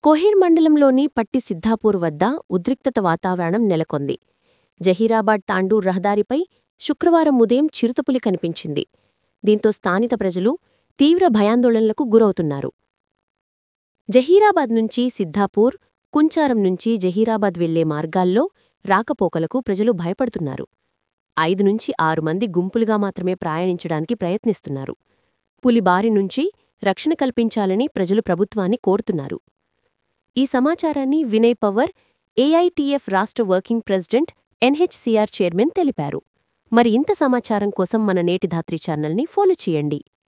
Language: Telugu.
కోహిర్ మండలంలోని పట్టి సిద్ధాపూర్ వద్ద ఉద్రిక్తత వాతావరణం నెలకొంది జహీరాబాద్ తాండూర్ రహదారిపై శుక్రవారం ఉదయం చిరుతపులి కనిపించింది దీంతో స్థానిత ప్రజలు తీవ్ర భయాందోళనలకు గురవుతున్నారు జహీరాబాద్ నుంచి సిద్ధాపూర్ కుంచారం నుంచి జహీరాబాద్ వెళ్లే మార్గాల్లో రాకపోకలకు ప్రజలు భయపడుతున్నారు ఐదు నుంచి ఆరు మంది గుంపులుగా మాత్రమే ప్రయాణించడానికి ప్రయత్నిస్తున్నారు పులి బారి నుంచి రక్షణ కల్పించాలని ప్రజలు ప్రభుత్వాన్ని కోరుతున్నారు ఈ సమాచారాన్ని వినయ్ పవర్ ఏఐటీఎఫ్ రాష్ట్ర వర్కింగ్ ప్రెసిడెంట్ ఎన్హెచ్సిఆర్ చైర్మన్ తెలిపారు మరి ఇంత సమాచారం కోసం మన నేటి ధాత్రి ఛానల్ని ఫాలో చేయండి